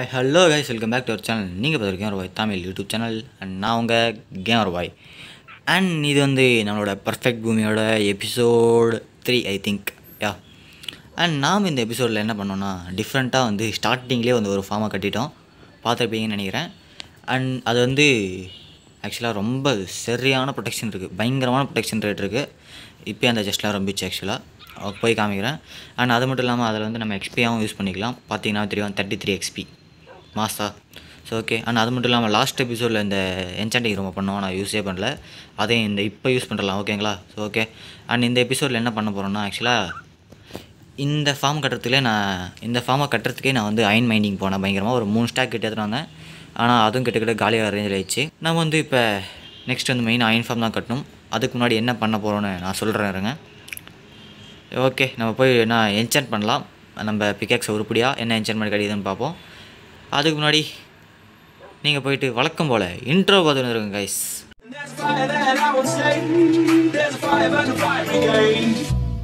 Hi hello guys welcome back to our channel நீங்கள் பார்த்துருக்கீங்க ஒரு boy Tamil YouTube channel and நான் உங்கள் கேமர் பாய் அண்ட் இது வந்து நம்மளோட பர்ஃபெக்ட் பூமியோட episode three I think yeah and நாம் இந்த எபிசோடில் என்ன பண்ணோம்னா டிஃப்ரெண்ட்டாக வந்து ஸ்டார்டிங்லேயே வந்து ஒரு ஃபார்மை கட்டிட்டோம் பார்த்துருப்பீங்கன்னு நினைக்கிறேன் அண்ட் அது வந்து ஆக்சுவலாக ரொம்ப சரியான ப்ரொடெக்ஷன் இருக்குது பயங்கரமான ப்ரொடெக்ஷன் ரேட் இருக்குது இப்போ அந்த ஜஸ்ட்லாம் ரொம்பிச்சு ஆக்சுவலாக போய் காமிக்கிறேன் அண்ட் அது மட்டும் இல்லாமல் அதில் வந்து நம்ம எக்ஸ்பியாகவும் யூஸ் பண்ணிக்கலாம் பார்த்தீங்கன்னா தெரியும் தேர்ட்டி த்ரீ எக்ஸ்பி மாசா ஸோ ஓகே அண்ட் அது மட்டும் இல்லாமல் லாஸ்ட் எபிசோடில் இந்த என்சாண்டிங் ரொம்ப பண்ணோம் நான் யூஸே பண்ணல அதையும் இந்த இப்போ யூஸ் பண்ணலாம் ஓகேங்களா ஸோ ஓகே அண்ட் இந்த எபிசோடில் என்ன பண்ண போகிறோம்னா ஆக்சுவலாக இந்த ஃபார்ம் கட்டுறதுக்குள்ளே நான் இந்த ஃபார்மை கட்டுறதுக்கே நான் வந்து அயன் மைண்டிங் போனேன் பயங்கரமாக ஒரு மூணு ஸ்டாக் கிட்ட எடுத்துகிட்டு வந்தேன் ஆனால் அதுவும் கிட்டக்கிட்ட காலியாக ரேஞ்சில் ஆயிடுச்சு நம்ம வந்து இப்போ நெக்ஸ்ட் வந்து மெயின் அயன் ஃபார்ம் தான் கட்டணும் அதுக்கு முன்னாடி என்ன பண்ண போகிறோன்னு நான் சொல்கிறேன் இருங்க ஓகே நம்ம போய் என்ன என்சான் பண்ணலாம் நம்ம பிகேக்ஸ் உருப்படியாக என்ன என்சான் பண்ணி கிடைக்குதுன்னு பார்ப்போம் அதுக்கு முன்னாடி நீங்கள் போயிட்டு வழக்கம் போல் இன்ட்ரோ பார்த்து வந்துருங்க guys There's a fire that I won't stay. There's a fire burn the fire brigade.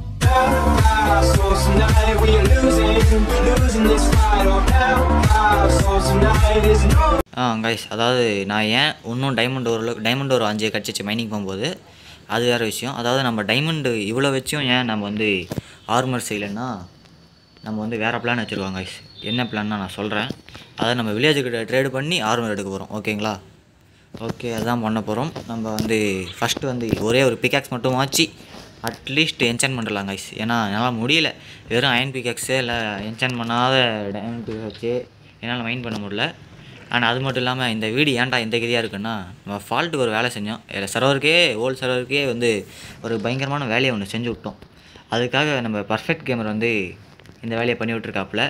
Ah, so tonight we are losing, losing this fight. Oh, now, ah, so tonight is no. ஆ guys அதாவது நான் ஏன் இன்னும் diamond ஓரளவுக்கு diamond ஒரு அஞ்சு கிடச்சிச்சு mining போகும்போது அது வேறு விஷயம் அதாவது நம்ம டைமண்டு இவ்வளோ வச்சும் ஏன் நம்ம வந்து ஆர்மர் செய்யலைன்னா நம்ம வந்து வேறு பிளான் வச்சுருக்கோம் கைஸ் என்ன பிளான்னா நான் சொல்கிறேன் அதை நம்ம வில்லேஜுக்கிட்ட ட்ரேடு பண்ணி ஆர்மர் எடுக்க போகிறோம் ஓகேங்களா ஓகே அதான் பண்ண போகிறோம் நம்ம வந்து ஃபஸ்ட்டு வந்து ஒரே ஒரு பிகாக்ஸ் மட்டும் வாச்சு அட்லீஸ்ட் என்சான் பண்ணலாம் கைஸ் ஏன்னா என்னால் முடியல வெறும் அயன் பிகாக்ஸே இல்லை என்சான் பண்ணாத டைமண்ட் பிகாக்ஸே என்னால் மைண்ட் பண்ண முடியல அண்ட் அது மட்டும் இல்லாமல் இந்த வீடு ஏன்டா இந்த கதியாக இருக்குன்னா நம்ம ஃபால்ட்டுக்கு ஒரு வேலை செஞ்சோம் சர்வருக்கே ஓல்டு சர்வருக்கே வந்து ஒரு பயங்கரமான வேலையை ஒன்று செஞ்சு விட்டோம் அதுக்காக நம்ம பர்ஃபெக்ட் கேமர் வந்து இந்த வேலையை பண்ணி விட்ருக்காப்புல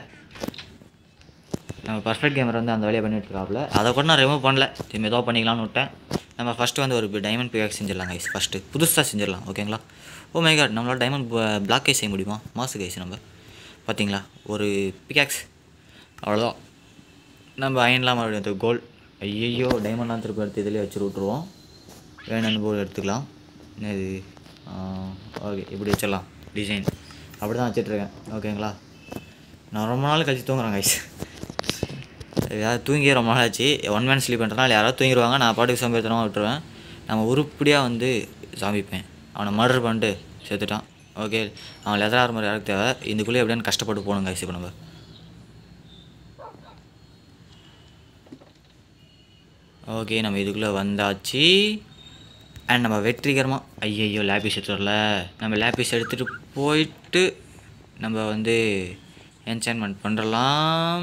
நம்ம பர்ஃபெக்ட் கேமர் வந்து அந்த வேலையை பண்ணி விட்ருக்காப்புல அதை கூட நான் ரிமூவ் பண்ணல திரும்பி ஏதோ பண்ணிக்கலாம்னு விட்டேன் நம்ம ஃபஸ்ட்டு வந்து ஒரு டைமண்ட் பிகாக் செஞ்சிடலாம் கைஸ் ஃபஸ்ட்டு புதுசாக செஞ்சிடலாம் ஓகேங்களா ஓ மை காட் நம்மளால் டைமண்ட் பிளாக்கே செய்ய முடியுமா மாசு கைஸ் நம்ம பார்த்தீங்களா ஒரு பிகாக்ஸ் அவ்வளோதான் நம்ம அயன்லாம் மறுபடியும் எடுத்து கோல் ஐயோ டைமண்ட்லாம் திருப்பி எடுத்து இதிலே வச்சு விட்ருவோம் வேணும்னு போல் எடுத்துக்கலாம் என்னது ஓகே இப்படி வச்சிடலாம் டிசைன் அப்படி தான் வச்சிட்ருக்கேன் ஓகேங்களா நான் ரொம்ப நாள் கழிச்சு தூங்குறேன் கைஸ் யாராவது தூங்கி ரொம்ப நாள் ஆச்சு ஒன் மேன் ஸ்லீப் பண்ணுறனால யாராவது தூங்கிடுவாங்க நான் பாட்டுக்கு சோம்பேறித்தனமாக விட்டுருவேன் நம்ம உருப்படியாக வந்து சாமிப்பேன் அவனை மர்டர் பண்ணிட்டு சேர்த்துட்டான் ஓகே அவன் லெதர் ஆர்மர் யாருக்கு தேவை இதுக்குள்ளே எப்படின்னு கஷ்டப்பட்டு போகணும் கைஸ் இப்போ நம்ம ஓகே நம்ம இதுக்குள்ளே வந்தாச்சு அண்ட் நம்ம வெற்றிகரமாக ஐயையோ லேபிஸ் எடுத்து வரல நம்ம லேபிஸ் எடுத்துகிட்டு போயிட்டு நம்ம வந்து என்சான்மெண்ட் பண்ணுறலாம்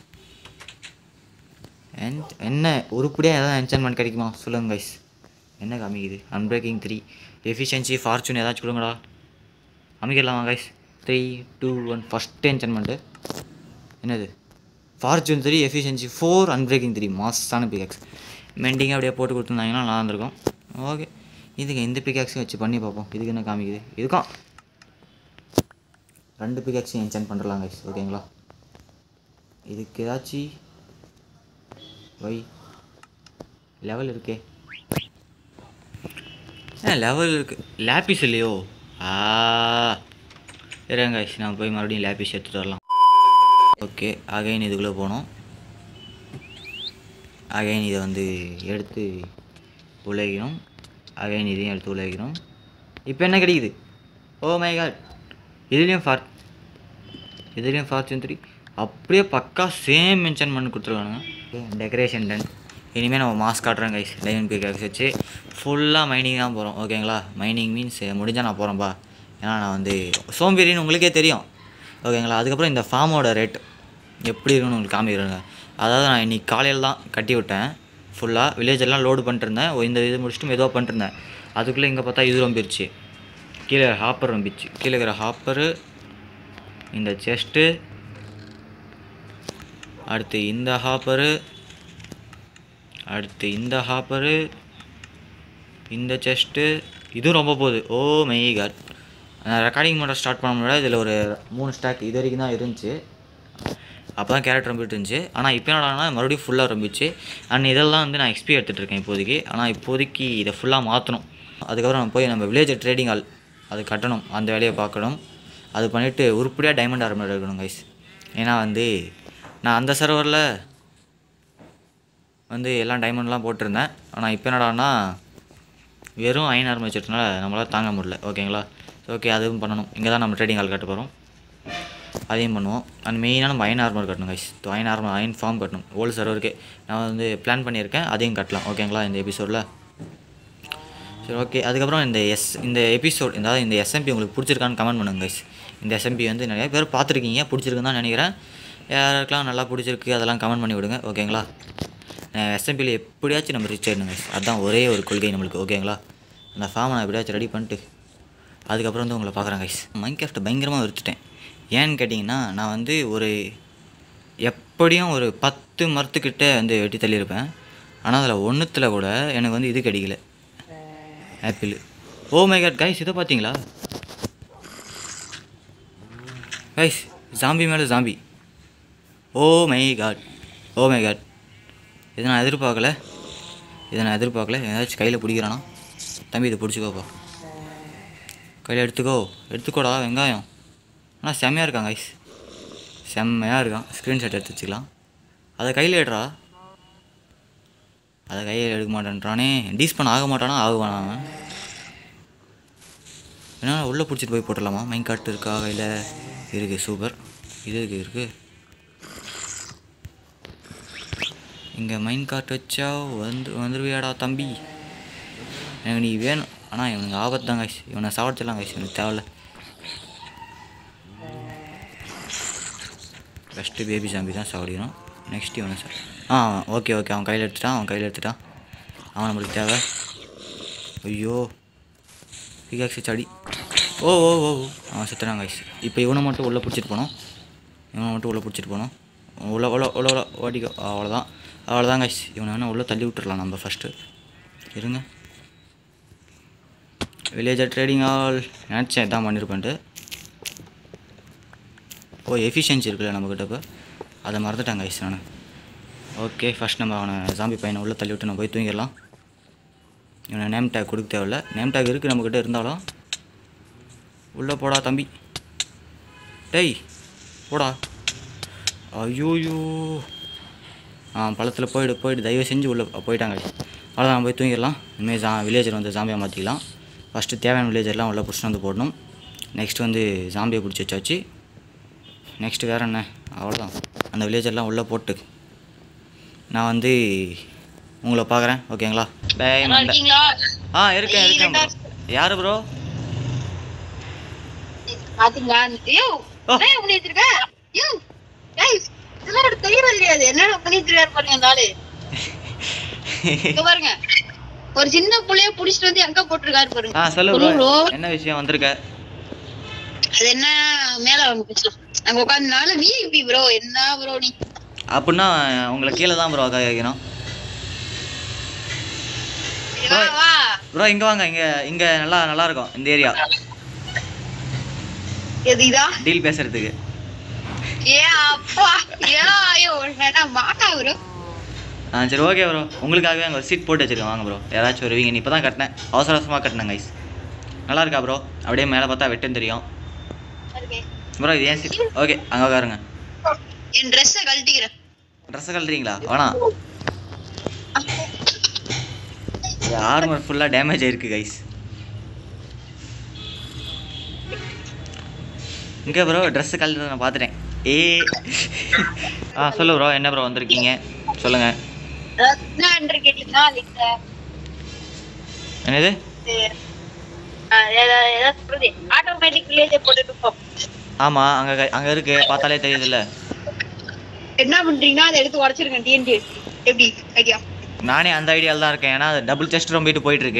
என் என்ன உருப்படியாக ஏதாவது என்சான்மெண்ட் கிடைக்குமா சொல்லுங்கள் கைஸ் என்ன காமிக்குது அன்பிரேக்கிங் த்ரீ எஃபிஷியன்சி ஃபார்ச்சூன் ஏதாச்சும் கொடுங்கடா அமைக்கலாமா guys three two one first enchantment என்னது fortune three efficiency four unbreaking three மாசான பிகாக்ஸ் மெண்டிங் அப்படியே போட்டு கொடுத்துருந்தாங்கன்னா நல்லா இருந்திருக்கும் ஓகே இதுக்கு எந்த பிகாக்ஸும் வச்சு பண்ணி பார்ப்போம் இதுக்கு என்ன காமிக்குது இதுக்கும் ரெண்டு பிகாக்ஸையும் என்சென்ட் பண்ணுறலாம் கைஸ் ஓகேங்களா இதுக்கு ஏதாச்சும் வை லெவல் இருக்கே ஏ லெவல் இருக்குது லேப்பிஸ் இல்லையோ ஆ இருங்க கைஸ் நான் போய் மறுபடியும் லேப்பிஸ் எடுத்துகிட்டு வரலாம் ஓகே அகைன் இதுக்குள்ளே போனோம் அகைன் இதை வந்து எடுத்து உலகினோம் அகைன் இதையும் எடுத்து உலகினோம் இப்போ என்ன கிடைக்குது ஓ மை காட் இதுலேயும் ஃபார் இதுலேயும் ஃபார்ச்சூன் த்ரீ அப்படியே பக்கா சேம் மென்ஷன் பண்ணி கொடுத்துருவானுங்க டெக்கரேஷன் டன் இனிமேல் நம்ம மாஸ்க் காட்டுறோம் கைஸ் டைமண்ட் பிகாக்ஸ் வச்சு ஃபுல்லாக மைனிங் தான் போகிறோம் ஓகேங்களா மைனிங் மீன்ஸ் முடிஞ்சால் நான் போகிறேன்ப்பா ஏன்னா நான் வந்து சோம்பேறின்னு உங்களுக்கே தெரியும் ஓகேங்களா அதுக்கப்புறம் இந்த ஃபார்மோட ரேட் எப்படி இருக்குன்னு உங்களுக்கு காமிக்கிறேங்க அதாவது நான் இன்றைக்கி காலையில் தான் கட்டி விட்டேன் ஃபுல்லாக வில்லேஜ் எல்லாம் லோடு பண்ணிட்டுருந்தேன் ஓ, இந்த இது முடிச்சுட்டு மெதுவாக பண்ணிட்டுருந்தேன் அதுக்குள்ளே இங்கே பார்த்தா இது ரொம்பிருச்சு கீழே ஹாப்பர் ரொம்பிச்சு கீழே இருக்கிற ஹாப்பரு இந்த செஸ்ட்டு அடுத்து இந்த ஹாப்பரு அடுத்து இந்த ஹாப்பரு இந்த செஸ்ட்டு இதுவும் ரொம்ப போகுது ஓ மை காட் நான் ரெக்கார்டிங் மட்டும் ஸ்டார்ட் பண்ண முடியாது இதில் ஒரு மூணு ஸ்டாக் இது வரைக்கும் தான் இருந்துச்சு அப்போ தான் கேரட் ரொம்பிட்டு இருந்துச்சு ஆனால் இப்போ என்னடானா மறுபடியும் ஃபுல்லாக ரொம்பிச்சு அண்ட் இதெல்லாம் வந்து நான் எக்ஸ்பி எடுத்துகிட்டு இருக்கேன் இப்போதைக்கு ஆனால் இப்போதைக்கு இதை ஃபுல்லாக மாற்றணும் அதுக்கப்புறம் நம்ம போய் நம்ம வில்லேஜ் ட்ரேடிங் ஹால் அது கட்டணும் அந்த வேலையை பார்க்கணும் அது பண்ணிவிட்டு உருப்படியாக டைமண்ட் ஆர்மர் எடுக்கணும் கைஸ் ஏன்னா வந்து நான் அந்த சர்வரில் வந்து எல்லாம் டைமண்ட்லாம் போட்டிருந்தேன் ஆனால் இப்போ என்னடான்னா வெறும் அயன் ஆர்மர் வச்சிருக்கனால நம்மளால் தாங்க முடியல ஓகேங்களா ஓகே அதுவும் பண்ணணும் இங்கே தான் நம்ம ட்ரேடிங் ஆள் கட்ட போகிறோம் அதையும் பண்ணுவோம் அண்ட் மெயினாக நம்ம அயன் ஆர்மர் கட்டணும் guys iron armour iron farm கட்டணும் ஓல்டு சர்வருக்கு நான் வந்து பிளான் பண்ணியிருக்கேன் அதையும் கட்டலாம் ஓகேங்களா இந்த எபிசோடில் சரி ஓகே அதுக்கப்புறம் இந்த எஸ் இந்த எபிசோட் அதாவது இந்த எஸ்எம்பி உங்களுக்கு பிடிச்சிருக்கான்னு கமெண்ட் பண்ணுங்க கைஸ் இந்த எஸ்எம்பி வந்து நிறைய பேர் பார்த்துருக்கீங்க பிடிச்சிருக்குன்னு தான் நினைக்கிறேன் யாருக்கெல்லாம் நல்லா பிடிச்சிருக்கு அதெல்லாம் கமெண்ட் பண்ணி விடுங்க ஓகேங்களா எஸ்எம்பியில் எப்படியாச்சும் நம்ம ரீச் ஆயிடணும் கைஸ் அதுதான் ஒரே ஒரு கொள்கை நம்மளுக்கு ஓகேங்களா அந்த ஃபார்மை நான் எப்படியாச்சும் ரெடி பண்ணிட்டு அதுக்கப்புறம் வந்து உங்களை பார்க்குறேன் கைஸ் மைண்ட் கிராஃப்ட்டை பயங்கரமாக விற்றுட்டேன் ஏன்னு கேட்டிங்கன்னா நான் வந்து ஒரு எப்படியும் ஒரு பத்து மரத்துக்கிட்ட வந்து வெட்டி தள்ளியிருப்பேன் ஆனால் அதில் ஒன்றுத்தில் கூட எனக்கு வந்து இது கிடைக்கல apple oh my god guys இதை பார்த்தீங்களா கைஸ் ஜாம்பி மேலே zombie oh my god oh my god இதை நான் எதிர்பார்க்கல இதை நான் எதிர்பார்க்கல ஏதாச்சும் கையில் பிடிக்கிறானா தம்பி இதை பிடிச்சிக்கோப்பா கையில் எடுத்துக்கோ எடுத்துக்கோடா வெங்காயம் ஆனால் செம்மையாக இருக்கான் கைஸ் செம்மையாக இருக்கான் ஸ்க்ரீன்ஷாட் எடுத்து வச்சுக்கலாம் அதை கையில் எடுறா அதை கையில் எடுக்க மாட்டேன்றானே டீஸ் பண்ண ஆக மாட்டானா ஆகுவானா அவன் ஏன்னா உள்ளே பிடிச்சிட்டு போய் போட்டுடலாமா மைன் காட்டு இருக்கா கையில் இருக்குது சூப்பர் இது இருக்கு இருக்குது இங்கே மைன் கார்ட் வச்சா வந்து வந்துருவியாடா தம்பி எனக்கு நீ வேணும் ஆனால் இவனுக்கு ஆபத்து தான் காய்ச்சி இவனை சாவடிச்சிடலாம் காய்ச்சி எனக்கு தேவையில்ல ஃபஸ்ட்டு பேபி சாம்பி தான் சாவடிக்கணும் நெக்ஸ்ட் இவனை சா ஆ ஓகே ஓகே அவன் கையில் எடுத்துட்டான் அவன் கையில் எடுத்துட்டான் அவன் நம்மளுக்கு தேவை ஐயோ பிகாக்ஸி சடி ஓ ஓ ஓ ஓ. அவன் செத்துறான் கைஸ் இப்போ இவனை மட்டும் உள்ளே பிடிச்சிட்டு போனோம் இவனை மட்டும் உள்ளே பிடிச்சிட்டு போனோம் உள்ள உள்ள உள்ள உள்ள ஓடிக்கோ அவ்வளோதான் அவ்வளோதான் கைஸ் இவனை வேணால் உள்ளே தள்ளி விட்டுறலாம் நம்ம ஃபஸ்ட்டு இருங்க வில்லேஜர் ட்ரேடிங் ஆல் நினச்சேன் இதான் பண்ணியிருப்பேன்ட்டு ஓ எஃபிஷியன்சி இருக்குல்ல நம்மக்கிட்ட இப்போ அதை மறந்துட்டாங்க கைஸ் நான் ஓகே ஃபஸ்ட் நம்ம அவனை ஜாம்பி பையனை உள்ளே தள்ளி விட்டு நம்ம போய் தூங்கிடலாம் இவனை நேம் டேக் கொடுக்க தேவையில்ல நேம் டேக் இருக்குது நம்மக்கிட்ட இருந்தாலும் உள்ளே போடா தம்பி டேய் போடா ஐயோயோ ஆ பழத்தில் போயிடு போயிடு தயவு செஞ்சு உள்ளே போயிட்டாங்க அவ்வளோதான் போய் தூங்கிடலாம் இனிமேல் ஜா வில்லேஜர் வந்து ஜாம்பியாக மாற்றிக்கலாம் ஃபஸ்ட்டு தேவையான வில்லேஜர்லாம் உள்ளே பிடிச்சிட்டு வந்து போடணும் நெக்ஸ்ட் வந்து ஜாம்பியை பிடிச்சி வச்சாச்சு நெக்ஸ்ட் வேறு என்ன அவ்வளோதான் அந்த வில்லேஜர்லாம் உள்ளே போட்டு நான் வந்து உங்களை பார்க்குறேன் ஓகேங்களா பை நல்லா இருக்கீங்களா ஆ இருக்கேன் இருக்கேன் ப்ரோ யார் ப்ரோ பாத்தீங்களா யோ ஓ. என்ன பண்ணிட்டு இருக்க யோ guys, இதெல்லாம் எனக்கு தெரியவே தெரியாது என்ன பண்ணிட்டு இருக்காரு பாருங்க அந்த ஆளு இங்க பாருங்க ஒரு சின்ன புள்ளைய புடிச்சிட்டு வந்து எங்க போட்டிருக்காரு பாருங்க ஆ சொல்லு சொல்லு ப்ரோ bro. என்ன விஷயம் வந்திருக்க அது என்ன மேல வாங்க பேசலாம் அங்க உட்காந்துனால விஐபி ப்ரோ என்ன ப்ரோ நீ அப்படின்னா உங்களை கீழே தான் ப்ரோ அக்கா கேட்கணும் சரி, வா வா ப்ரோ இங்கே வாங்க இங்கே இங்கே நல்லா நல்லா இருக்கும் இந்த ஏரியா எது இதா டீல் பேசுறதுக்கு ஏ அப்பா ஏ ஐயோ வேணாம் வாடா ப்ரோ ஆ சரி ஓகே ப்ரோ உங்களுக்காகவே அங்கே ஒரு சீட் போட்டு வச்சிருக்கேன் வாங்க ப்ரோ யாராச்சும் வருவீங்க நீ இப்போ தான் கட்டினேன் அவசர அவசரமாக கட்டினேன் கைஸ் நல்லா இருக்கா ப்ரோ அப்படியே மேலே பார்த்தா வெட்டும் தெரியும் ப்ரோ இது ஏன் சீட் ஓகே அங்கே உட்காருங்க என் ட்ரெஸ்ஸை கழட்டிக்கிறேன் ட்ரெஸ்ஸை கழட்டுறீங்களா வேணாம் ஆர்மர் ஃபுல்லாக டேமேஜ் ஆயிருக்கு கைஸ் இங்கே ப்ரோ ட்ரெஸ்ஸு கழட்டு நான் பார்த்துட்டேன் ஏ ஆ சொல்லு ப்ரோ என்ன ப்ரோ வந்திருக்கீங்க சொல்லுங்கள் என்ன கேட்டீங்கன்னா இந்த என்னது ஏதாவது சொல்றது ஆட்டோமேட்டிக் வில்லேஜை போட்டுட்டு இருப்போம் ஆமாம் அங்கே அங்கே இருக்கு பார்த்தாலே தெரியுதுல்ல என்ன பண்றீங்கன்னா அதை எடுத்து உடச்சிருங்க டிஎன்டி எப்படி ஐடியா நானே அந்த ஐடியாவில் தான் இருக்கேன் ஏன்னா டபுள் செஸ்ட் ரொம்பிட்டு போயிட்டு இருக்கு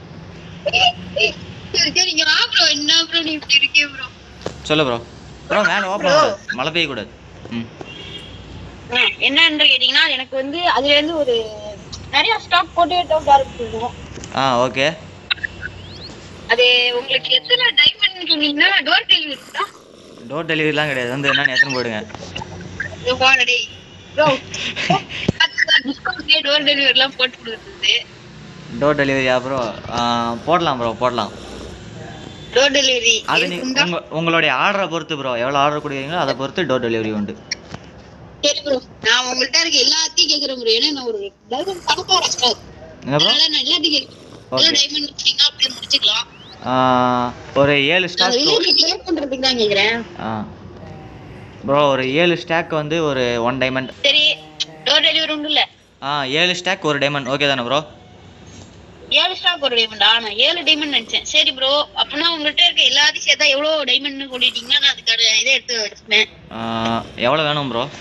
சரி சரி இங்க வா ப்ரோ என்ன ப்ரோ நீ இப்படி இருக்கே ப்ரோ சொல்லு ப்ரோ ப்ரோ மேலே ஓப்பன் மழை பெய்யக்கூடாது ம் என்னன்னு கேட்டீங்கன்னா எனக்கு வந்து அதுல இருந்து ஒரு நிறைய ஸ்டாக் போட்டு டவுட் ஆரம்பிச்சிருக்கோம் ஆ ஓகே அது உங்களுக்கு எத்தனை டைமண்ட் சொன்னீங்கன்னா டோர் டெலிவரி தான் டோர் டெலிவரிலாம் கிடையாது வந்து என்னன்னு எத்தனை போயிடுங்க டேய் ப்ரோ டிஸ்கவுண்ட்லேயே டோர் டெலிவரிலாம் போட்டு கொடுக்குறது டோர் டெலிவரியா ப்ரோ போடலாம் ப்ரோ போடலாம் டோர் டெலிவரி அது நீ உங்க உங்களுடைய ஆர்டரை பொறுத்து ப்ரோ எவ்வளோ ஆர்டர் கொடுக்குறீங்களோ அதை பொறுத்து டோர் டெலிவரி உண்டு சரி ப்ரோ நான் உங்கள்ட்ட இருக்க எல்லாத்தையும் கேக்குறேன் ப்ரோ ஏன்னா நான் ஒரு டைமண்ட் பணக்கார ஸ்டார் என்ன ப்ரோ அதனால நான் எல்லாத்தையும் கேக்குறேன் Okay. டைமண்ட் வச்சீங்கன்னா அப்படியே முடிச்சுக்கலாம் ஒரு ஏழு நான் ஸ்டாக் வில்லேஜ் கிளியர் பண்றதுக்கு தான் கேக்குறேன் ஆ ப்ரோ ஒரு ஏழு ஸ்டாக் வந்து ஒரு ஒன் டைமண்ட் சரி டோர் டெலிவரி உண்டு இல்ல ஆ ஏழு ஸ்டாக் ஒரு டைமண்ட் ஓகே தானே ப்ரோ ஏழு ஸ்டாக் ஒரு டைமண்டா நான் ஏழு டைமண்ட் நினைச்சேன் சரி ப்ரோ அப்பனா உங்கள்ட்ட இருக்க எல்லாத்தையும் சேர்த்தா எவ்வளவு டைமண்ட்னு சொல்லிட்டீங்கன்னா நான் அதுக்கான இதை எடுத்து வச்சுப்பேன் எவ்வளோ வேணும் ப்ரோ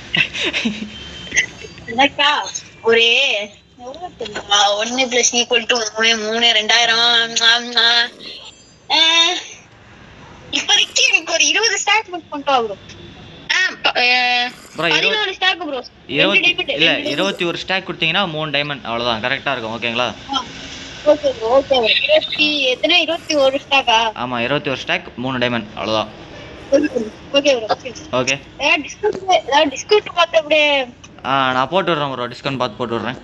என்னக்கா ஒரு எவ்வளவு தெரியுமா? ஒண்ணு பிளஸ் ஈக்குவல் டு மூணு மூணு ரெண்டாயிரம் ஆம், ஆ. அஹ், இப்போதைக்கு எனக்கு ஒரு இருபது ஸ்டாக் புக் பண்ணிட்டு வா bro. ஆ, ப- அஹ், Bro, இருபது- பதினோரு ஸ்டாக் ப்ரோ இருபத்தி இல்லை இருபத்தி ஒரு ஸ்டாக் கொடுத்தீங்கன்னா மூணு டைமண்ட் அவ்வளோதான் கரெக்டாக இருக்கும் ஓகேங்களா ஓகே ப்ரோ ஓகே இருபத்தி எத்தனை இருபத்தி ஒரு ஸ்டாக்கா ஆமாம் இருபத்தி ஒரு ஸ்டாக் மூணு டைமண்ட் அவ்வளோதான் ஓகே ப்ரோ ஓகே ஓகே ஏதாவது டிஸ்கவுண்ட் ஏதாவது டிஸ்கவுண்ட் பார்த்து அப்படியே ஆ நான் போட்டு விட்றேன் ப்ரோ டிஸ்கவுண்ட் பார்த்து போட்டு விட்றேன்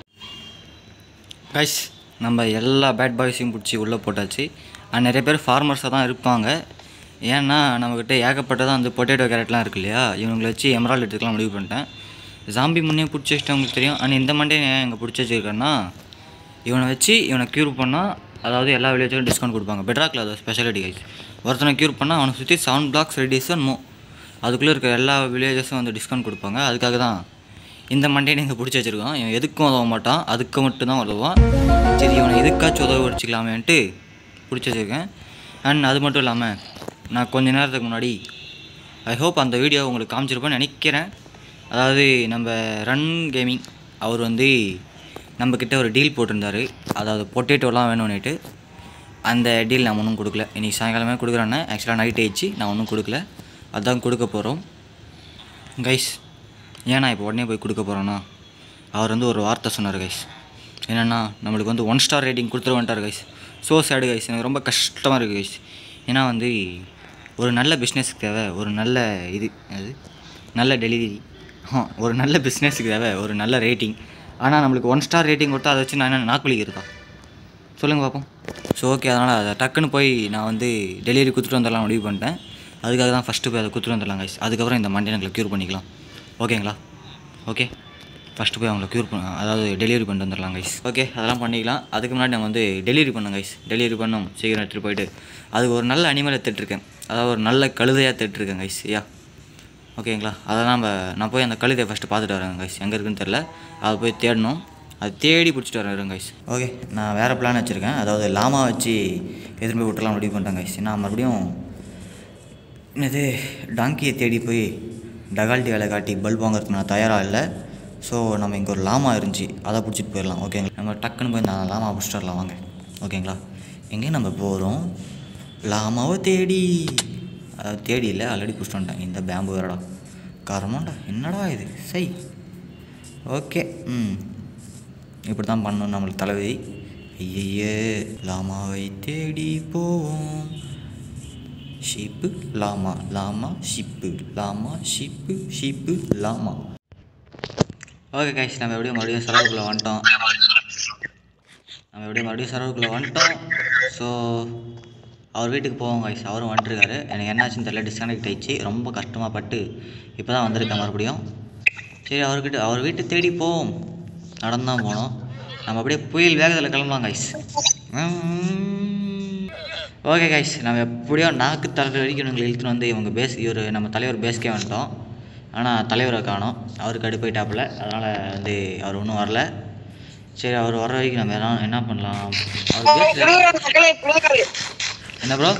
கைஸ் நம்ம எல்லா பேட் பாய்ஸையும் பிடிச்சி உள்ளே போட்டாச்சு அண்ட் நிறைய பேர் ஃபார்மர்ஸாக தான் இருப்பாங்க ஏன்னா நம்மக்கிட்ட ஏகப்பட்டதான் வந்து பொட்டேட்டோ கேரட்லாம் இருக்கு இல்லையா இவங்களை வச்சு எமரால் எடுத்துக்கலாம் முடிவு பண்ணிட்டேன் ஜாம்பி முன்னே பிடிச்சி வச்சுட்டு உங்களுக்கு தெரியும் அண்ட் இந்த மண்டே ஏன் இங்கே பிடிச்சி வச்சிருக்கேன்னா இவனை வச்சு இவனை க்யூர் பண்ணால் அதாவது எல்லா வில்லேஜும் டிஸ்கவுண்ட் கொடுப்பாங்க பெட்ராக்கில் அது ஸ்பெஷாலிட்டி கைஸ் ஒருத்தனை க்யூர் பண்ணால் அவனை சுற்றி செவன் பிளாக்ஸ் ரெடிஸ் அண்ட் மோ அதுக்குள்ளே இருக்க எல்லா வில்லேஜஸும் வந்து டிஸ்கவுண்ட் கொடுப்பாங்க அதுக்காக தான் இந்த மண்டே நீங்கள் பிடிச்சி வச்சிருக்கோம் இவன் எதுக்கும் உதவ மாட்டான் அதுக்கு மட்டும்தான் உதவான் சரி இவனை எதுக்காச்சும் உதவ வச்சுக்கலாமேன்ட்டு பிடிச்சி வச்சிருக்கேன் அண்ட் அது மட்டும் இல்லாமல் நான் கொஞ்ச நேரத்துக்கு முன்னாடி ஐ ஹோப் அந்த வீடியோ உங்களுக்கு காமிச்சிருப்பேன்னு நினைக்கிறேன் அதாவது நம்ம ரன் கேமிங் அவர் வந்து நம்மக்கிட்ட ஒரு டீல் போட்டிருந்தாரு அதாவது பொட்டேட்டோலாம் வேணும்னுட்டு அந்த டீல் நான் ஒன்றும் கொடுக்கல இன்றைக்கி சாயங்காலமே கொடுக்குறேன்னு ஆக்சுவலாக நைட் ஆயிடுச்சு நான் ஒன்றும் கொடுக்கல அதான் கொடுக்க போகிறோம் கைஸ் ஏன் நான் இப்போ உடனே போய் கொடுக்க போகிறேன்னா அவர் வந்து ஒரு வார்த்தை சொன்னார் கைஸ் என்னென்னா நம்மளுக்கு வந்து ஒன் ஸ்டார் ரேட்டிங் கொடுத்துருவன்ட்டார் கைஸ் ஸோ சேடு கைஸ் எனக்கு ரொம்ப கஷ்டமாக இருக்குது கைஸ் ஏன்னா வந்து ஒரு நல்ல பிஸ்னஸ்க்கு தேவை ஒரு நல்ல இது அது நல்ல டெலிவரி ஒரு நல்ல பிஸ்னஸுக்கு தேவை ஒரு நல்ல ரேட்டிங் ஆனால் நம்மளுக்கு ஒன் ஸ்டார் ரேட்டிங் கொடுத்தா அதை வச்சு நான் என்ன நாக்குளிக்கிறதா சொல்லுங்கள் பார்ப்போம் ஸோ ஓகே அதனால் அதை டக்குன்னு போய் நான் வந்து டெலிவரி கொடுத்துட்டு வந்துடலாம் முடிவு பண்ணிட்டேன் அதுக்காக தான் ஃபஸ்ட்டு போய் அதை கொடுத்துட்டு வந்துடலாம் கைஸ் அதுக்கப்புறம் இந்த மண்டே எங்களை க்யூர் பண்ணிக்கலாம் ஓகேங்களா ஓகே ஃபஸ்ட்டு போய் அவங்கள க்யூர் பண்ண அதாவது டெலிவரி பண்ணிட்டு வந்துடலாம் கைஸ் ஓகே அதெல்லாம் பண்ணிக்கலாம் அதுக்கு முன்னாடி நம்ம வந்து டெலிவரி பண்ணோம் கைஸ் டெலிவரி பண்ணோம் சீக்கிரம் எடுத்துகிட்டு போயிட்டு அதுக்கு ஒரு நல்ல அனிமலை எடுத்துகிட்ருக்கேன் அதாவது ஒரு நல்ல கழுதையாக எடுத்துகிட்ருக்கேன் கைஸ் யா ஓகேங்களா அதெல்லாம் நம்ம நான் போய் அந்த கழுதையை ஃபஸ்ட்டு பார்த்துட்டு வரேன் கைஸ் எங்கே இருக்குன்னு தெரில அதை போய் தேடணும் அது தேடி பிடிச்சிட்டு வரேன் கைஸ் ஓகே நான் வேறு பிளான் வச்சுருக்கேன் அதாவது லாமா வச்சு எதிர்ப்பு போய் விட்டுலாம் முடிவு பண்ணிட்டேன் கைஸ் நான் மறுபடியும் என்னது டாங்கியை தேடி போய் டகால்ட்டி வேலை காட்டி பல்ப் வாங்குறதுக்கு நான் தயாராக இல்லை ஸோ நம்ம இங்கே ஒரு லாமா இருந்துச்சு அதை பிடிச்சிட்டு போயிடலாம் ஓகேங்களா நம்ம டக்குன்னு போய் நான் லாமா பிடிச்சிட்டு வரலாம் வாங்க ஓகேங்களா எங்கேயும் நம்ம போகிறோம் லாமாவை தேடி அதாவது தேடி இல்லை ஆல்ரெடி பிடிச்சிட்டு வந்துட்டேன் இந்த பேம்பு வேறடா காரமாண்டா என்னடா இது சை ஓகே ம் இப்படி தான் பண்ணணும் நம்மளுக்கு தலைவிதி ஐயே லாமாவை தேடி போவோம் sheep llama llama sheep llama sheep sheep llama okay guys நம்ம எப்படியும் மறுபடியும் செலவுக்குள்ளே வந்துட்டோம் நம்ம எப்படியும் மறுபடியும் செலவுக்குள்ளே வந்துட்டோம் ஸோ அவர் வீட்டுக்கு போவோம் கைஸ் அவரும் வந்துட்டுருக்காரு எனக்கு என்னாச்சுன்னு தெரியல டிஸ்கனெக்ட் ஆயிடுச்சு ரொம்ப கஷ்டமாக பட்டு இப்போ தான் வந்திருக்கேன் மறுபடியும் சரி அவர்கிட்ட அவர் வீட்டை தேடி போவோம் நடந்து தான் போனோம் நம்ம அப்படியே புயல் வேகத்தில் கிளம்பலாம் கைஸ் ஓகே கைஸ் நம்ம எப்படியோ நாக்கு தலை வரைக்கும் இவங்களை இழுத்துன்னு வந்து இவங்க பேஸ் இவர் நம்ம தலைவர் பேஸ்க்கே வந்துட்டோம் ஆனால் தலைவரை காணோம் அவருக்கு அடுப்பாயிட்டாப்புல அதனால் வந்து அவர் ஒன்றும் வரல சரி அவர் வர வரைக்கும் நம்ம என்ன என்ன பண்ணலாம் அவர் பேஸ் மக்களே புழுறாரு என்ன ப்ரோ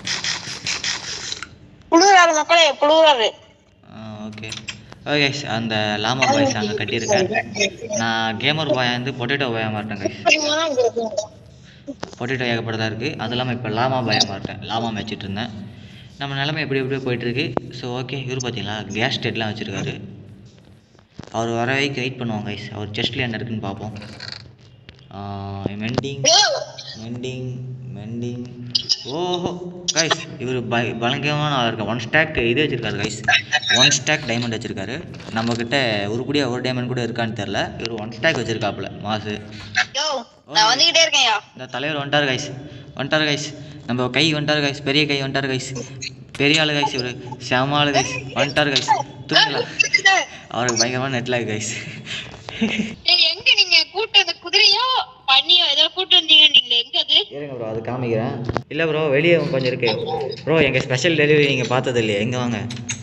புழுறாரு மக்களே புழுறாரு ஓகே ஓகே அந்த லாமா பாய்ஸ் அங்கே கட்டியிருக்கேன் நான் கேமர் பாய் வந்து பொட்டேட்டோ பாயாக மாட்டேன் கைஸ் பொட்டேட்டோ ஏகப்பட்டதாக இருக்குது அது இல்லாமல் இப்போ லாமா பாயாக மாட்டேன் லாமா மேய்ச்சிட்டு இருந்தேன் நம்ம நிலைமை எப்படி எப்படியோ போயிட்டுருக்கு ஸோ ஓகே இவர் பார்த்தீங்களா கேஸ் ஸ்டேட்லாம் வச்சுருக்காரு அவர் வர வரைக்கும் வெயிட் பண்ணுவோம் கைஸ் அவர் செஸ்ட்டில் என்ன இருக்குன்னு பார்ப்போம் மெண்டிங் மெண்டிங் மெண்டிங் ஓஹோ கைஸ் இவர் ப பலங்கமான ஆள் இருக்கா ஒன் ஸ்டாக் இது வச்சிருக்காரு கைஸ் ஒன் ஸ்டாக் டைமண்ட் வச்சிருக்காரு நம்மக்கிட்ட உருப்படியாக ஒரு டைமண்ட் கூட இருக்கான்னு தெரில இவர் ஒன் ஸ்டாக் வச்சிருக்காப்புல மாசு யோ நான் வந்துகிட்டே இருக்கேன்யா இந்த தலைவர் வந்துட்டார் கைஸ் வந்துட்டார் கைஸ் நம்ம கை வந்துட்டார் கைஸ் பெரிய கை வந்துட்டார் கைஸ் பெரிய ஆளு கைஸ் இவர் செம ஆளு கைஸ் வந்துட்டார் கைஸ் தூங்கல அவருக்கு பயங்கரமான நெட் லாக் கைஸ் சரி எங்க நீங்க கூட்டு அந்த குதிரையோ பண்ணியோ ஏதோ கூட்டு வந்தீங்க நீங்க எங்க அது இருங்க ப்ரோ அது காமிக்கிறேன் இல்லை ப்ரோ வெளியே கொஞ்சம் இருக்கு ப்ரோ எங்கள் ஸ்பெஷல் டெலிவரி நீங்கள் பார்த்தது இல்லையா எங்கே வாங்க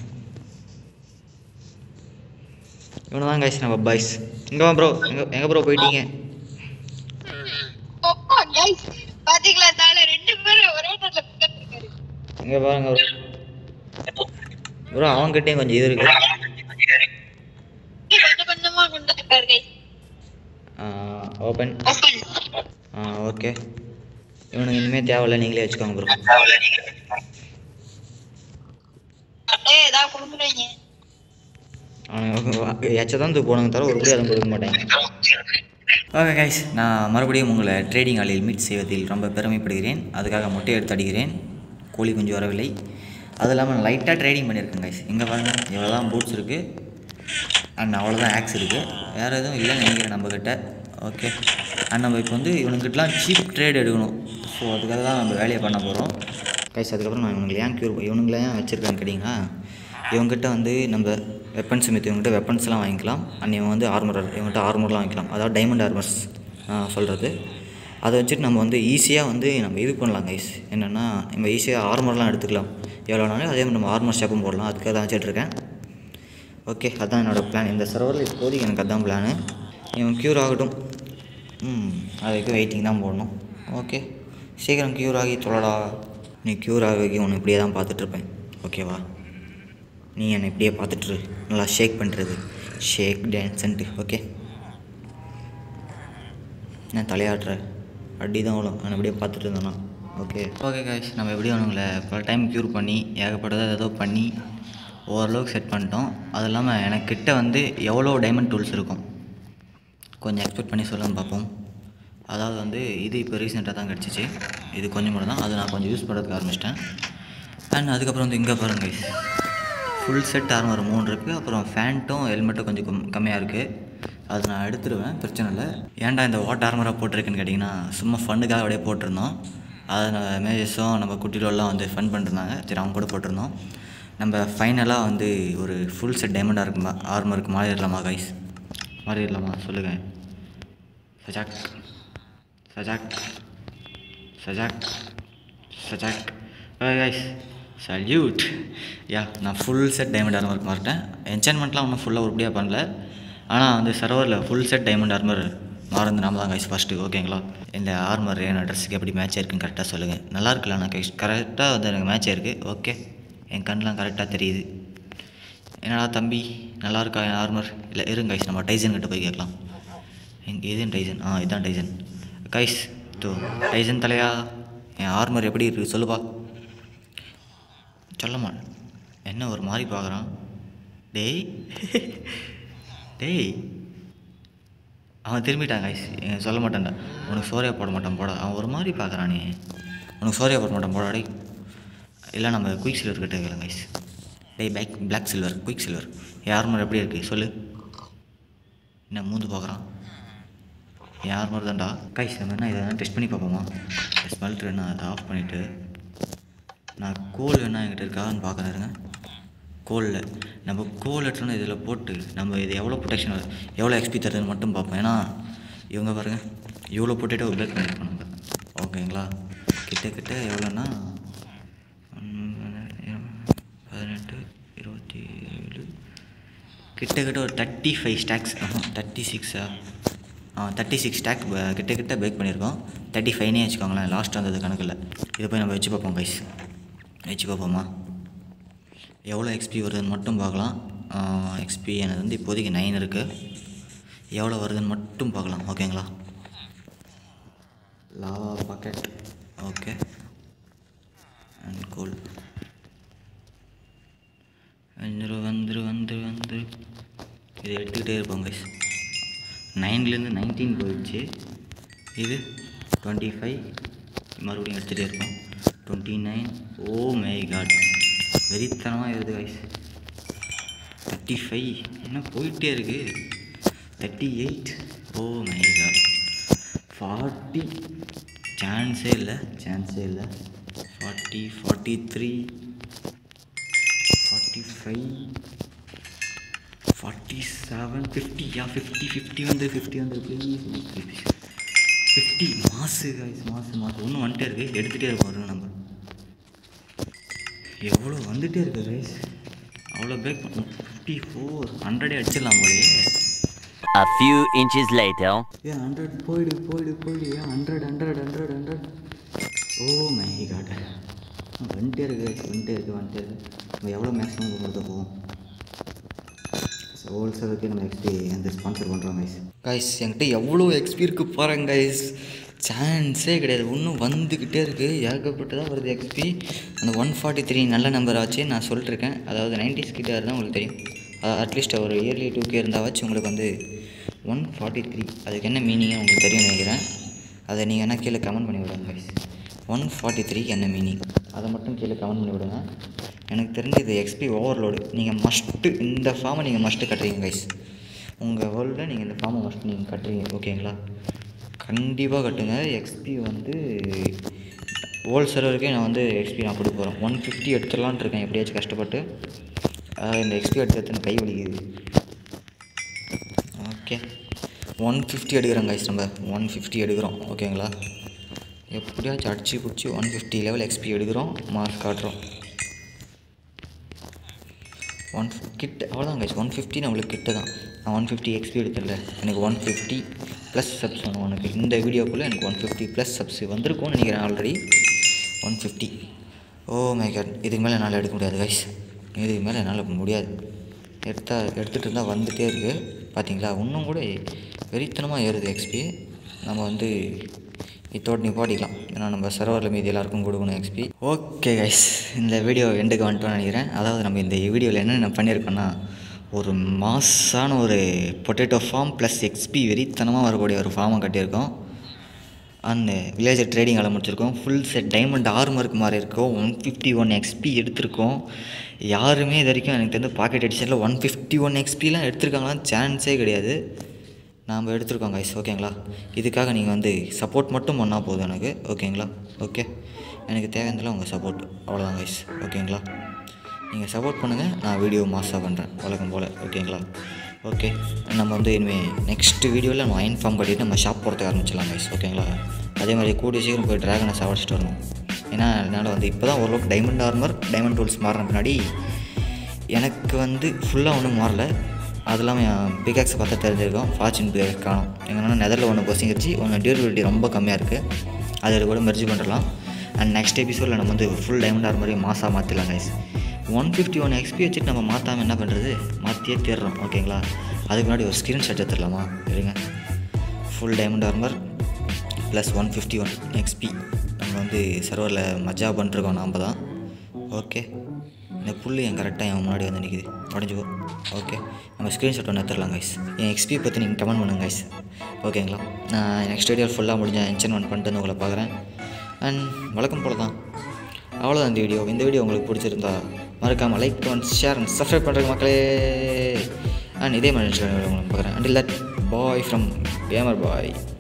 இவனு தான் கைஸ் நம்ம பாய்ஸ் இங்கே வா ப்ரோ எங்கே எங்கே ப்ரோ போயிட்டீங்க அப்பா guys பாத்தீங்களா தால ரெண்டு பேரும் ஒரே நேரத்துல உட்கார்ந்திருக்காரு இங்கே பாருங்க ப்ரோ ப்ரோ அவங்ககிட்டயும் கொஞ்சம் இது இருக்கு கொஞ்சம் கொஞ்சமா கொண்டு இருக்காரு guys ஓப்பன் ஓபன் ஆ ஓகே இவனுக்கு இனிமேல் தேவையில்ல நீங்களே வச்சுக்கோங்க ப்ரோ அப்படியே ஏதாவது கொடுக்குறீங்க அவனுக்கு எச்ச தான் தூக்கு போனாங்க தவிர ஒரு கூட அதுவும் கொடுக்க மாட்டாங்க ஓகே கைஸ் நான் மறுபடியும் உங்களை ட்ரேடிங் ஆளில் மீட் செய்வதில் ரொம்ப பெருமைப்படுகிறேன் அதுக்காக மொட்டை எடுத்து அடிக்கிறேன் கோழி குஞ்சு வரவில்லை அது இல்லாமல் நான் லைட்டாக ட்ரேடிங் பண்ணியிருக்கேன் கைஸ் இங்கே பாருங்கள் இவ்வளோ தான் பூட்ஸ் இருக்குது அண்ட் அவ்வளோதான் ஆக்ஸ் இருக்குது வேறு எதுவும் இல்லைன்னு நினைக்கிறேன் நம்மக்கிட்ட ஓகே அண்ட் நம்ம இப்போ வந்து இவனுக்கிட்டலாம் சீப் ட்ரேட் எடுக்கணும் ஸோ அதுக்காக தான் நம்ம வேலையை பண்ண போகிறோம் கைஸ் அதுக்கப்புறம் நான் இவனுங்களை ஏன் க்யூர் இவனுங்களை ஏன் வச்சுருக்கேன்னு கேட்டிங்கன்னா இவங்ககிட்ட வந்து நம்ம வெப்பன்ஸ் மித்து இவங்ககிட்ட வெப்பன்ஸ்லாம் வாங்கிக்கலாம் அண்ட் இவன் வந்து ஆர்மர் இவங்ககிட்ட ஆர்மர்லாம் வாங்கிக்கலாம் அதாவது டைமண்ட் ஆர்மர்ஸ் சொல்கிறது அதை வச்சுட்டு நம்ம வந்து ஈஸியாக வந்து நம்ம இது பண்ணலாம் கைஸ் என்னென்னா நம்ம ஈஸியாக ஆர்மர்லாம் எடுத்துக்கலாம் எவ்வளோனாலும் அதே மாதிரி நம்ம ஆர்மர் ஷாப்பும் போடலாம் அதுக்காக தான் வச்சுட்ருக்கேன் ஓகே அதான் என்னோடய பிளான் இந்த சர்வரில் இப்போதைக்கு எனக்கு அதான் பிளானு இவன் க்யூர் ஆகட்டும் ம் அதுக்கு வெயிட்டிங் தான் போடணும் ஓகே சீக்கிரம் க்யூர் ஆகி தொழடா நீ க்யூர் ஆகி உன்னை இப்படியே தான் பார்த்துட்ருப்பேன் ஓகேவா நீ என்னை இப்படியே பார்த்துட்ரு நல்லா ஷேக் பண்ணுறது ஷேக் டான்ஸன்ட்டு ஓகே நான் தலையாட்டுற அடி தான் அவ்வளோ நான் இப்படியே பார்த்துட்டு இருந்தேண்ணா ஓகே ஓகே காய்ஸ் நம்ம எப்படியும் உங்களை பல டைம் க்யூர் பண்ணி ஏகப்பட்டதை ஏதோ பண்ணி ஓரளவுக்கு செட் பண்ணிட்டோம் அது இல்லாமல் எனக்கு கிட்ட வந்து எவ்வளோ டைமண்ட் டூல்ஸ் இருக்கும் கொஞ்சம் எக்ஸ்பெக்ட் பண்ணி சொல்லலாம் பார்ப்போம் அதாவது வந்து இது இப்போ ரீசெண்டாக தான் கிடச்சிச்சு இது கொஞ்சம் மட்டும் தான் அதை நான் கொஞ்சம் யூஸ் பண்ணுறதுக்கு ஆரம்பிச்சிட்டேன் அண்ட் அதுக்கப்புறம் வந்து இங்கே பாருங்க guys. ஃபுல் செட் ஆர்மர் மூணு இருக்குது அப்புறம் ஃபேண்ட்டும் ஹெல்மெட்டும் கொஞ்சம் கம் கம்மியாக இருக்குது அது நான் எடுத்துருவேன் பிரச்சனை இல்லை ஏன்டா இந்த வாட் ஆர்மராக போட்டிருக்குன்னு கேட்டிங்கன்னா சும்மா ஃபண்டுக்காக அப்படியே போட்டிருந்தோம் அதை நான் மேஜஸும் நம்ம குட்டிலெல்லாம் வந்து ஃபன் பண்ணிருந்தாங்க சரி அவங்க கூட போட்டிருந்தோம் நம்ம ஃபைனலாக வந்து ஒரு ஃபுல் செட் டைமண்டாக இருக்குமா ஆர்மருக்கு மாறிடலாமா கைஸ் மாறிடலாமா சொல்லுங்கள் சஜாக் சஜாக் சஜாக் சஜாக் கைஸ் சல்யூட் யா நான் ஃபுல் செட் டைமண்ட் ஆர்மர் மாறிட்டேன் என்சான்மெண்ட்லாம் ஒன்றும் ஃபுல்லாக உருப்படியாக பண்ணல ஆனால் வந்து சர்வரில் ஃபுல் செட் டைமண்ட் ஆர்மர் மாறது நாம தான் கைஸ் ஃபஸ்ட்டு ஓகேங்களா இந்த ஆர்மர் என் ட்ரெஸ்ஸுக்கு எப்படி மேட்ச் ஆயிருக்குன்னு கரெக்டாக சொல்லுங்கள் நல்லா இருக்குல்ல நான் கைஸ் கரெக்டாக வந்து எனக்கு மேட்ச் ஆயிருக்கு ஓகே என் கண்ணெலாம் கரெக்டாக தெரியுது என்னடா தம்பி நல்லா இருக்கா என் ஆர்மர் இல்லை இருங்க கைஸ் நம்ம டைசன் கிட்ட போய் கேட்கலாம் எங்க எதுன்னு டைசன் ஆ இதான் டைசன் கைஸ் தோ டைசன் தலையா என் ஆர்மர் எப்படி இருக்குது சொல்லுப்பா சொல்லமா என்ன ஒரு மாதிரி பார்க்குறான் டேய் டேய் அவன் திரும்பிட்டான் கைஸ் சொல்ல மாட்டான்டா உனக்கு சோரியா போட மாட்டான் போடா அவன் ஒரு மாதிரி பார்க்குறானே உனக்கு சோரியா போட மாட்டான் போடா டேய் இல்லை நம்ம குயிக் சில்வர் கிட்ட கேட்கலாம் கைஸ் டேய் back black silver quick silver என் ஆர்மர் எப்படி இருக்குது சொல்லு என்ன மூந்து பார்க்குறான் என் ஆர்மர் தான்டா கைஸ் நம்ம என்ன இதை டெஸ்ட் பண்ணி பார்ப்போமா ஸ்மெல்ட் வேணா அதை ஆஃப் பண்ணிவிட்டு நான் கோல் வேணா என்கிட்ட இருக்கான்னு பார்க்குறாருங்க கோலில் நம்ம கோல் எடுத்துன்னு இதில் போட்டு நம்ம இது எவ்வளோ ப்ரொடெக்ஷன் எவ்வளோ எக்ஸ்பி தருதுன்னு மட்டும் பார்ப்போம் ஏன்னா இவங்க பாருங்க இவ்வளோ போட்டுட்டு ஒரு பிரேக் பண்ணியிருக்கோம் நம்ம ஓகேங்களா கிட்ட கிட்ட எவ்வளோன்னா பதினெட்டு இருபத்தி ஏழு கிட்டத்தட்ட ஒரு தேர்ட்டி ஃபைவ் ஸ்டாக்ஸ் தேர்ட்டி சிக்ஸா ஆ தேர்ட்டி சிக்ஸ் ஸ்டாக் கிட்ட கிட்ட பேக் பண்ணியிருக்கோம் தேர்ட்டி ஃபைவ்னே வச்சுக்கோங்களேன் லாஸ்ட் வந்தது கணக்கில் இதை போய் நம்ம வச்சு பார்ப்போம் கைஸ் வச்சு பார்ப்போமா எவ்வளோ எக்ஸ்பி வருதுன்னு மட்டும் பார்க்கலாம் எக்ஸ்பி எனக்கு வந்து இப்போதைக்கு நைன் இருக்குது எவ்வளோ வருதுன்னு மட்டும் பார்க்கலாம் ஓகேங்களா lava pocket okay and coal வந்துரு வந்துரு வந்துரு வந்துரு இதை எடுத்துக்கிட்டே இருப்போம் கைஸ் நைன்லேருந்து நைன்டீன் போயிடுச்சு இது டுவெண்ட்டி ஃபைவ் மறுபடியும் எடுத்துகிட்டே இருப்போம் twenty nine oh my god வெறித்தனமாக இருக்குது கைஸ் தேர்ட்டி ஃபைவ் என்ன போயிட்டே இருக்கு thirty eight oh my god forty சான்ஸே இல்லை சான்ஸே இல்லை forty forty three forty five forty seven ஃபிஃப்டியா ஃபிஃப்டி ஃபிஃப்டி வந்து ஃபிஃப்டி வந்து ப்ளீஸ் ஃபிஃப்டி மாசு guys மாசு மாசு ஒன்றும் வந்துட்டே இருக்கு எடுத்துகிட்டே இருக்கோம் ஒரு நம்ம எவ்வளோ வந்துட்டே இருக்கு ரைஸ் அவ்வளோ பேக் ஃபிஃப்டி ஃபோர் ஹண்ட்ரடே அடிச்சிடலாம் போலயே A few inches later. ஏன் ஹண்ட்ரட் போயிடு போயிடு போயிடு ஏன் hundred hundred hundred hundred oh my god வந்துட்டே இருக்கு guys, வந்துட்டே இருக்கு வந்துட்டே இருக்கு நம்ம எவ்வளோ மேக்ஸிமம் கொடுத்த போவோம் ஹோல்சேலுக்கு நம்ம எக்ஸ்பி அந்த ஸ்பான்சர் பண்ணுறோம் கைஸ் கைஸ் என்கிட்ட எவ்வளோ எக்ஸ்பி இருக்கு பாருங்க கைஸ் சான்ஸே கிடையாது இன்னும் வந்துக்கிட்டே இருக்குது ஏகப்பட்டதாக வருது எக்ஸ்பி அந்த ஒன் ஃபார்ட்டி த்ரீ நல்ல நம்பர் ஆச்சு நான் சொல்லிட்டுருக்கேன் அதாவது நைன்டிஸ் கிட்ட இருந்தால் உங்களுக்கு தெரியும் அட்லீஸ்ட் ஒரு இயர்லி டூ கே இருந்தாவாச்சு உங்களுக்கு வந்து ஒன் ஃபார்ட்டி த்ரீ அதுக்கு என்ன மீனிங் உங்களுக்கு தெரியும் நினைக்கிறேன் அதை நீங்கள் என்ன கீழே கமெண்ட் பண்ணி விடுங்க கைஸ் ஒன் ஃபார்ட்டி த்ரீ என்ன மீனிங் அதை மட்டும் கீழே கமெண்ட் பண்ணி விடுங்க எனக்கு தெரிஞ்சு இது எக்ஸ்பி ஓவர்லோடு நீங்கள் மஸ்ட்டு இந்த ஃபார்மை நீங்கள் மஸ்ட்டு கட்டுறீங்க கைஸ் உங்கள் வேர்ல்டில் நீங்கள் இந்த ஃபார்மை மஸ்ட் நீங்கள் கட்டுறீங்க ஓகேங்களா கண்டிப்பாக கட்டுங்க எக்ஸ்பி வந்து ஹோல் சர்வருக்கே நான் வந்து எக்ஸ்பி நான் கொடுக்க போகிறேன் ஒன் ஃபிஃப்டி எடுத்துடலான்ட்டு இருக்கேன் எப்படியாச்சும் கஷ்டப்பட்டு அஹ் இந்த எக்ஸ்பி எடுத்து எடுத்து கை வலிக்குது ஓகே ஒன் ஃபிஃப்டி எடுக்கிறோம் கைஸ் நம்ம ஒன் ஃபிஃப்டி எடுக்கிறோம் ஓகேங்களா எப்படியாச்சும் அடிச்சு பிடிச்சி ஒன் ஃபிஃப்டி லெவல் எக்ஸ்பி எடுக்கிறோம் மார்க் காட்டுறோம் ஒன் கிட்ட அவ்வளோதான் கைஸ் ஒன் ஃபிஃப்டி நம்மளுக்கு கிட்ட தான் நான் ஒன் ஃபிஃப்டி எக்ஸ்பி எடுத்துடல எனக்கு ஒன் ஃபிஃப்டி ப்ளஸ் சப்ஸ் வேணும் உனக்கு இந்த வீடியோக்குள்ளே எனக்கு ஒன் ஃபிஃப்டி ப்ளஸ் சப்ஸ் வந்திருக்கும்னு நினைக்கிறேன் already one fifty oh my god இதுக்கு மேலே என்னால் எடுக்க முடியாது கைஸ் இதுக்கு மேலே என்னால் முடியாது எடுத்தா எடுத்துகிட்டு இருந்தால் வந்துகிட்டே இருக்குது பார்த்தீங்களா இன்னும் கூட வெறித்தனமாக ஏறுது எக்ஸ்பி நம்ம வந்து இதோடு நிப்பாட்டிக்கலாம் ஏன்னா நம்ம சர்வரில் மீதி எல்லாருக்கும் கொடுக்கணும் எக்ஸ்பி ஓகே கைஸ் இந்த வீடியோ எண்டுக்கு வந்துட்டோம்னு நினைக்கிறேன் அதாவது நம்ம இந்த வீடியோவில் என்னென்ன பண்ணியிருக்கோன்னா ஒரு மாஸான ஒரு பொட்டேட்டோ ஃபார்ம் ப்ளஸ் எக்ஸ்பி வெறித்தனமாக வரக்கூடிய ஒரு ஃபார்மை கட்டியிருக்கோம் அந்த வில்லேஜர் ட்ரேடிங் வேலை முடிச்சிருக்கோம் ஃபுல் செட் டைமண்ட் ஆர்மருக்கு மாதிரி இருக்கோம் ஒன் ஃபிஃப்டி ஒன் எக்ஸ்பி எடுத்திருக்கோம் யாருமே இது வரைக்கும் எனக்கு தெரிஞ்ச பாக்கெட் எடிஷனில் ஒன் ஃபிஃப்டி ஒன் எக்ஸ்பிலாம் எடுத்திருக்காங்களான்னு சான்ஸே கிடையாது நாம் எடுத்திருக்கோம் கைஸ் ஓகேங்களா இதுக்காக நீங்கள் வந்து சப்போர்ட் மட்டும் பண்ணால் போதும் எனக்கு ஓகேங்களா ஓகே எனக்கு தேவையானதில் உங்கள் சப்போர்ட் அவ்வளோதான் கைஸ் ஓகேங்களா நீங்கள் சப்போர்ட் பண்ணுங்கள் நான் வீடியோ மாஸாக பண்ணுறேன் வழக்கம் போல் ஓகேங்களா ஓகே நம்ம வந்து இனிமேல் நெக்ஸ்ட் வீடியோவில் நம்ம அயன் ஃபார்ம் கட்டிட்டு நம்ம ஷாப் போகிறதுக்கு ஆரம்பிச்சிடலாம் கைஸ் ஓகேங்களா அதே மாதிரி கூடிய சீக்கிரம் போய் ட்ராகனை சாவடிச்சிட்டு வரணும் ஏன்னா என்னால் வந்து இப்போ தான் ஓரளவுக்கு டைமண்ட் ஆர்மர் டைமண்ட் டூல்ஸ் மாறின பின்னாடி எனக்கு வந்து ஃபுல்லாக ஒன்றும் மாறல அது இல்லாமல் என் பிகாக்ஸை பார்த்தா தெரிஞ்சிருக்கும் ஃபார்ச்சூன் பிகாக்ஸ் காணும் எங்கன்னா நெதரில் ஒன்று பொசிங்கிருச்சு ஒன்று டியூரபிலிட்டி ரொம்ப கம்மியாக இருக்குது அதை கூட மெர்ஜி பண்ணுறலாம் அண்ட் நெக்ஸ்ட் எபிசோடில் நம்ம வந்து ஃபுல் டைமண்ட் ஆர்மரி மாசாக மாற்றிடலாம் guys one fifty one XP வச்சுட்டு நம்ம மாற்றாமல் என்ன பண்ணுறது மாற்றியே தேடுறோம் ஓகேங்களா அதுக்கு முன்னாடி ஒரு ஸ்க்ரீன்ஷாட் எடுத்துடலாமா இருங்க full diamond armour plus one fifty one XP நம்ம வந்து சர்வரில் மஜா பண்ணிருக்கோம் நாம் தான் ஓகே இந்த புல் என் கரெக்டாக என் முன்னாடி வந்து நிற்கிது உடஞ்சிக்கோ ஓகே நம்ம ஸ்க்ரீன்ஷாட் ஒன்று எடுத்துடலாம் கைஸ் என் எக்ஸ்பி பற்றி நீங்கள் கமெண்ட் பண்ணுங்க கைஸ் ஓகேங்களா நான் நெக்ஸ்ட் வீடியோ ஃபுல்லாக முடிஞ்ச என்ச்சன்மெண்ட் பண்ணிட்டு வந்து உங்களை பார்க்குறேன் அண்ட் வழக்கம் போல தான் அவ்வளோதான் இந்த வீடியோ இந்த வீடியோ உங்களுக்கு பிடிச்சிருந்தா மறக்காமல் like comment share and subscribe பண்ணுறேங்க மக்களே அண்ட் இதே மாதிரி உங்களை பார்க்குறேன் and that boy from gamer bye